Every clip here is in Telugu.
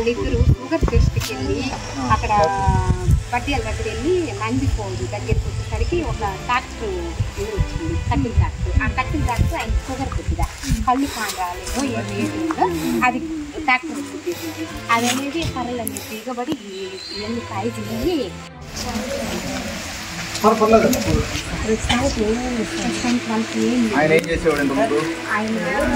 వాళ్ళిద్దరు షుగర్ టెస్ట్కి వెళ్ళి అక్కడ పట్టియాల దగ్గర వెళ్ళి నందిపోదు దగ్గరికి వచ్చేసరికి ఒక ట్రాక్టర్ ఇది వచ్చింది కట్టిన ట్రాక్టర్ ఆ కట్టిన ట్రాక్టర్ ఆయన షుగర్ కొద్దిగా కళ్ళు కాండాలేదో ఏం లేదో అది ట్రాక్టర్ వచ్చేసింది అది అనేది కర్రలు అనేది దిగబడి ఇవన్నీ కాయ తిరిగి పర్లేదు ప్రస్తుతానికి వాళ్ళకి ఏం లేదు. ఆయన ఏం చేసేవాడు ఇంత ముందు ఆయన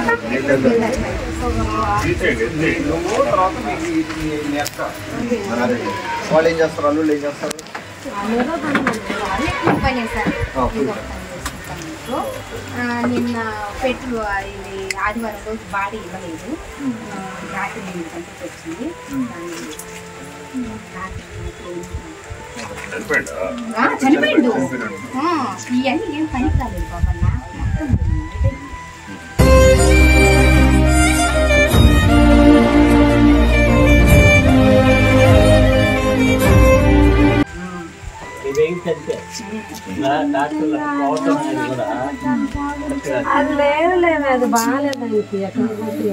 నువ్వు తర్వాత మీకు ఈ- ఈ- మీ అక్క అదే. వాళ్ళు ఏం చేస్తారు అల్లుళ్ళు ఏం చేస్తారు వాళ్ళే కూలి పని చేశారు. ఆ, కూలి ఏదో ఒక పని చేసుకుంటాం మీకు. ఆ, నిన్న పెట్లు ఇది ఆదివారం రోజు బాడీ ఇవ్వలేదు ఆ, రాత్రి నేను పంపించి వచ్చింది దాన్ని రాత్రి ఆ, చనిపోయిండు ఆ, ఇవన్నీ ఏం పని కాలేదు బాబన్న మొత్తం ఇదే. ఇదేంటంటే నా డాక్టర్ల పోవటం అనేది కూడా కరెక్ట్గా అది లేదు లేదు అది బాగాలేదానికి ఎక్కడ పోతే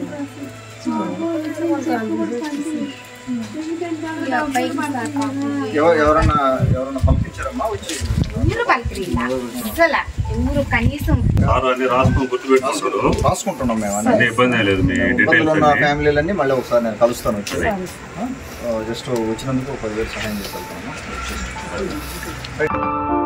ఈ అబ్బాయికి నాకు ఎవరు ఎవరన్నా ఎవరన్నా పంపించారమ్మా వచ్చి ఊరు పలికిరిందా అసలు ఊరు కనీసం సార్ అన్ని రాసుకొని గుర్తుపెట్టుకుంటారు రాసుకుంటున్నాం మేము అన్ని అన్ని ఇబ్బంది లేదు మీ ఇబ్బందులు డీటెయిల్స్ ఉన్న అన్ని. ఫ్యామిలీలన్నీ మళ్ళీ ఒకసారి నేను కలుస్తాను వచ్చి జస్ట్ వచ్చినందుకు ఒక పదివేలు సహాయం చేసి వెళ్తాను